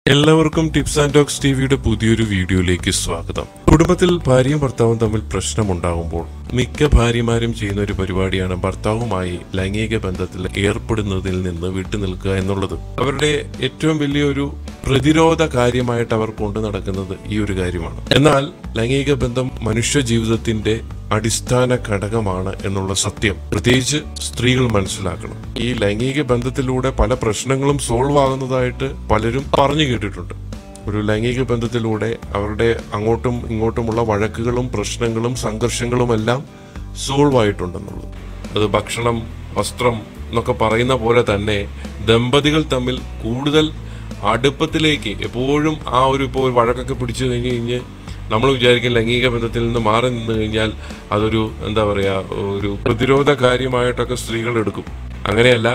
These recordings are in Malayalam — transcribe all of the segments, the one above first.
എല്ലാവർക്കും ടിപ്സ് ആൻഡ് ടോക്സ് ടിവിയുടെ പുതിയൊരു വീഡിയോയിലേക്ക് സ്വാഗതം കുടുംബത്തിൽ ഭാര്യയും ഭർത്താവും തമ്മിൽ പ്രശ്നമുണ്ടാകുമ്പോൾ മിക്ക ഭാര്യമാരും ചെയ്യുന്ന ഒരു പരിപാടിയാണ് ഭർത്താവുമായി ലൈംഗിക ബന്ധത്തിൽ ഏർപ്പെടുന്നതിൽ നിന്ന് വിട്ടുനിൽക്കുക എന്നുള്ളത് അവരുടെ ഏറ്റവും വലിയൊരു പ്രതിരോധ കാര്യമായിട്ട് അവർ കൊണ്ടു നടക്കുന്നത് ഈ ഒരു കാര്യമാണ് എന്നാൽ ലൈംഗിക ബന്ധം മനുഷ്യ ജീവിതത്തിന്റെ അടിസ്ഥാന ഘടകമാണ് എന്നുള്ള സത്യം പ്രത്യേകിച്ച് സ്ത്രീകൾ മനസ്സിലാക്കണം ഈ ലൈംഗിക ബന്ധത്തിലൂടെ പല പ്രശ്നങ്ങളും സോൾവ് ആകുന്നതായിട്ട് പലരും പറഞ്ഞു കേട്ടിട്ടുണ്ട് ഒരു ലൈംഗിക ബന്ധത്തിലൂടെ അവരുടെ അങ്ങോട്ടും ഇങ്ങോട്ടുമുള്ള വഴക്കുകളും പ്രശ്നങ്ങളും സംഘർഷങ്ങളും എല്ലാം സോൾവ് ആയിട്ടുണ്ടെന്നുള്ളത് അത് ഭക്ഷണം വസ്ത്രം എന്നൊക്കെ പറയുന്ന പോലെ തന്നെ ദമ്പതികൾ തമ്മിൽ കൂടുതൽ അടുപ്പത്തിലേക്ക് എപ്പോഴും ആ ഒരു ഇപ്പോൾ വഴക്കൊക്കെ പിടിച്ചു കഴിഞ്ഞ് കഴിഞ്ഞ് നമ്മൾ വിചാരിക്കും ലൈംഗിക ബന്ധത്തിൽ നിന്ന് മാറി നിന്ന് കഴിഞ്ഞാൽ അതൊരു എന്താ പറയുക ഒരു പ്രതിരോധ കാര്യമായിട്ടൊക്കെ സ്ത്രീകൾ എടുക്കും അങ്ങനെയല്ല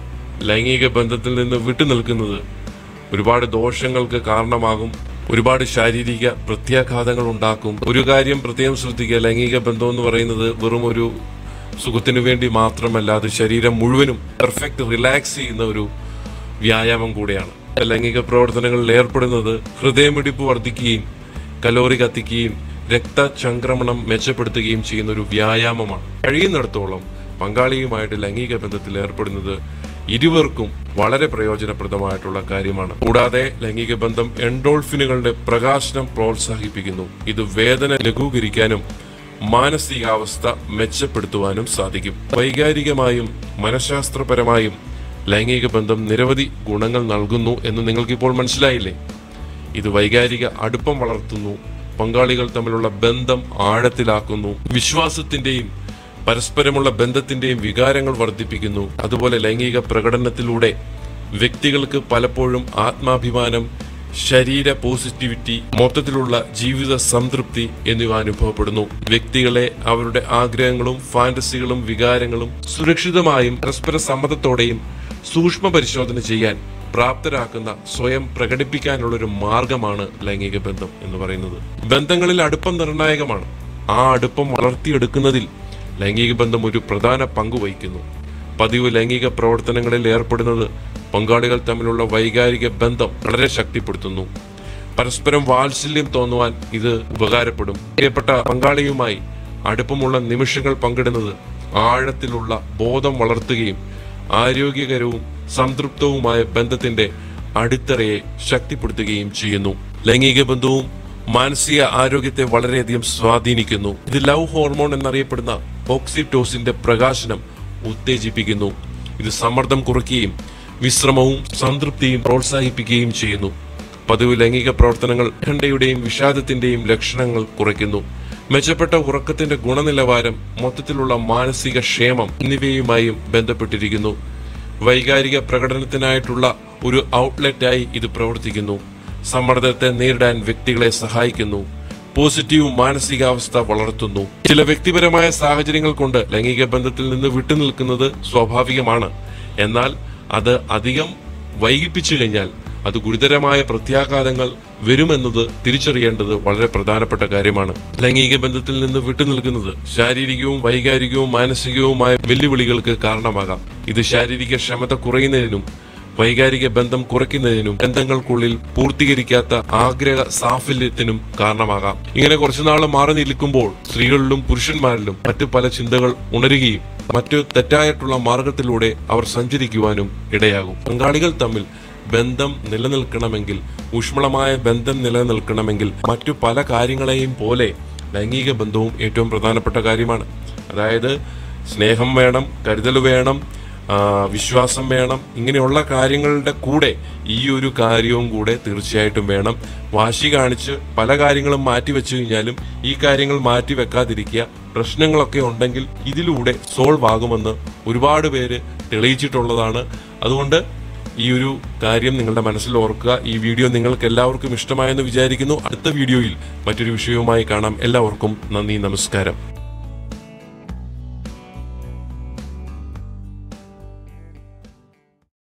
ലൈംഗിക ബന്ധത്തിൽ നിന്ന് വിട്ടു നിൽക്കുന്നത് ഒരുപാട് ദോഷങ്ങൾക്ക് കാരണമാകും ഒരുപാട് ശാരീരിക പ്രത്യാഘാതങ്ങൾ ഉണ്ടാക്കും ഒരു കാര്യം പ്രത്യേകം ശ്രദ്ധിക്കുക ലൈംഗിക ബന്ധം എന്ന് പറയുന്നത് വെറും ഒരു സുഖത്തിനു വേണ്ടി മാത്രമല്ല അത് ശരീരം മുഴുവനും പെർഫെക്റ്റ് റിലാക്സ് ചെയ്യുന്ന ഒരു വ്യായാമം കൂടെയാണ് ലൈംഗിക പ്രവർത്തനങ്ങളിൽ ഏർപ്പെടുന്നത് ഹൃദയമിടിപ്പ് വർദ്ധിക്കുകയും കലോറി കത്തിക്കുകയും രക്തചംക്രമണം മെച്ചപ്പെടുത്തുകയും ചെയ്യുന്ന ഒരു വ്യായാമമാണ് കഴിയുന്നിടത്തോളം പങ്കാളിയുമായിട്ട് ലൈംഗിക ബന്ധത്തിൽ ഏർപ്പെടുന്നത് ഇരുവർക്കും വളരെ പ്രയോജനപ്രദമായിട്ടുള്ള കാര്യമാണ് കൂടാതെ ലൈംഗിക ബന്ധം എൻഡോൾഫിനുകളുടെ പ്രകാശനം പ്രോത്സാഹിപ്പിക്കുന്നു ഇത് വേദന ലഘൂകരിക്കാനും മാനസികാവസ്ഥ മെച്ചപ്പെടുത്തുവാനും സാധിക്കും വൈകാരികമായും മനഃശാസ്ത്രപരമായും ലൈംഗിക ബന്ധം നിരവധി ഗുണങ്ങൾ നൽകുന്നു എന്ന് നിങ്ങൾക്കിപ്പോൾ മനസ്സിലായില്ലേ ഇത് വൈകാരിക അടുപ്പം വളർത്തുന്നു പങ്കാളികൾ തമ്മിലുള്ള ബന്ധം ആഴത്തിലാക്കുന്നു വിശ്വാസത്തിന്റെയും പരസ്പരമുള്ള ബന്ധത്തിന്റെയും വികാരങ്ങൾ വർദ്ധിപ്പിക്കുന്നു അതുപോലെ ലൈംഗിക പ്രകടനത്തിലൂടെ വ്യക്തികൾക്ക് പലപ്പോഴും ആത്മാഭിമാനം ശരീര പോസിറ്റിവിറ്റി മൊത്തത്തിലുള്ള ജീവിത സംതൃപ്തി എന്നിവ അനുഭവപ്പെടുന്നു വ്യക്തികളെ അവരുടെ ആഗ്രഹങ്ങളും ഫാന്റസികളും വികാരങ്ങളും സുരക്ഷിതമായും പരസ്പര സമ്മതത്തോടെയും സൂക്ഷ്മ പരിശോധന ചെയ്യാൻ പ്രാപ്തരാക്കുന്ന സ്വയം പ്രകടിപ്പിക്കാനുള്ള ഒരു മാർഗമാണ് ലൈംഗിക ബന്ധം എന്ന് പറയുന്നത് ബന്ധങ്ങളിൽ അടുപ്പം നിർണായകമാണ് ആ അടുപ്പം വളർത്തിയെടുക്കുന്നതിൽ ലൈംഗിക ബന്ധം ഒരു പ്രധാന പങ്ക് വഹിക്കുന്നു പതിവ് ലൈംഗിക പ്രവർത്തനങ്ങളിൽ ഏർപ്പെടുന്നത് പങ്കാളികൾ തമ്മിലുള്ള വൈകാരിക ബന്ധം വളരെ ശക്തിപ്പെടുത്തുന്നു പരസ്പരം വാത്സല്യം തോന്നുവാൻ ഇത് ഉപകാരപ്പെടും പ്രിയപ്പെട്ട പങ്കാളിയുമായി അടുപ്പമുള്ള നിമിഷങ്ങൾ പങ്കിടുന്നത് ആഴത്തിലുള്ള ബോധം വളർത്തുകയും ആരോഗ്യകരവും സംതൃപ്തവുമായ ബന്ധത്തിന്റെ അടിത്തറയെ ശക്തിപ്പെടുത്തുകയും ചെയ്യുന്നു ലൈംഗിക ബന്ധവും മാനസിക ആരോഗ്യത്തെ വളരെയധികം സ്വാധീനിക്കുന്നു ഇത് ലവ് ഹോർമോൺ എന്നറിയപ്പെടുന്ന ഓക്സിറ്റോസിന്റെ പ്രകാശനം ഉത്തേജിപ്പിക്കുന്നു ഇത് സമ്മർദ്ദം കുറയ്ക്കുകയും വിശ്രമവും സംതൃപ്തിയും പ്രോത്സാഹിപ്പിക്കുകയും ചെയ്യുന്നു പതിവ് ലൈംഗിക പ്രവർത്തനങ്ങൾ ഖണ്ഡയുടെയും വിഷാദത്തിന്റെയും ലക്ഷണങ്ങൾ കുറയ്ക്കുന്നു മെച്ചപ്പെട്ട ഉറക്കത്തിന്റെ ഗുണനിലവാരം മൊത്തത്തിലുള്ള മാനസിക ക്ഷേമം എന്നിവയുമായും ബന്ധപ്പെട്ടിരിക്കുന്നു വൈകാരിക പ്രകടനത്തിനായിട്ടുള്ള ഒരു ഔട്ട്ലെറ്റായി ഇത് പ്രവർത്തിക്കുന്നു സമ്മർദ്ദത്തെ നേരിടാൻ വ്യക്തികളെ സഹായിക്കുന്നു പോസിറ്റീവ് മാനസികാവസ്ഥ വളർത്തുന്നു ചില വ്യക്തിപരമായ സാഹചര്യങ്ങൾ കൊണ്ട് ലൈംഗിക ബന്ധത്തിൽ നിന്ന് വിട്ടുനിൽക്കുന്നത് സ്വാഭാവികമാണ് എന്നാൽ അത് അധികം വൈകിപ്പിച്ചു കഴിഞ്ഞാൽ അത് ഗുരുതരമായ പ്രത്യാഘാതങ്ങൾ വരുമെന്നത് തിരിച്ചറിയേണ്ടത് വളരെ പ്രധാനപ്പെട്ട കാര്യമാണ് ലൈംഗിക ബന്ധത്തിൽ നിന്ന് വിട്ടുനിൽക്കുന്നത് ശാരീരികവും വൈകാരികവും മാനസികവുമായ വെല്ലുവിളികൾക്ക് കാരണമാകാം ഇത് ശാരീരിക ക്ഷമത കുറയുന്നതിനും വൈകാരിക ബന്ധം കുറയ്ക്കുന്നതിനും ബന്ധങ്ങൾക്കുള്ളിൽ പൂർത്തീകരിക്കാത്ത ആഗ്രഹ സാഫല്യത്തിനും കാരണമാകാം ഇങ്ങനെ കുറച്ചുനാൾ മാറി നിൽക്കുമ്പോൾ സ്ത്രീകളിലും പുരുഷന്മാരിലും മറ്റു പല ചിന്തകൾ ഉണരുകയും മറ്റു തെറ്റായിട്ടുള്ള മാർഗത്തിലൂടെ അവർ സഞ്ചരിക്കുവാനും ഇടയാകും പങ്കാളികൾ തമ്മിൽ ബന്ധം നിലനിൽക്കണമെങ്കിൽ ഊഷ്മളമായ ബന്ധം നിലനിൽക്കണമെങ്കിൽ മറ്റു പല കാര്യങ്ങളെയും പോലെ ലൈംഗിക ബന്ധവും ഏറ്റവും പ്രധാനപ്പെട്ട കാര്യമാണ് അതായത് സ്നേഹം വേണം കരുതൽ വേണം ആ, വിശ്വാസം വേണം ഇങ്ങനെയുള്ള കാര്യങ്ങളുടെ കൂടെ ഈ ഒരു കാര്യവും കൂടെ തീർച്ചയായിട്ടും വേണം വാശി കാണിച്ച് പല കാര്യങ്ങളും മാറ്റി വെച്ചു കഴിഞ്ഞാലും ഈ കാര്യങ്ങൾ മാറ്റി വെക്കാതിരിക്കുക പ്രശ്നങ്ങളൊക്കെ ഉണ്ടെങ്കിൽ ഇതിലൂടെ സോൾവ് ആകുമെന്ന് ഒരുപാട് പേര് തെളിയിച്ചിട്ടുള്ളതാണ് അതുകൊണ്ട് ഈ ഒരു കാര്യം നിങ്ങളുടെ മനസ്സിൽ ഓർക്കുക ഈ വീഡിയോ നിങ്ങൾക്ക് എല്ലാവർക്കും ഇഷ്ടമായെന്ന് വിചാരിക്കുന്നു അടുത്ത വീഡിയോയിൽ മറ്റൊരു വിഷയവുമായി കാണാം എല്ലാവർക്കും നന്ദി നമസ്കാരം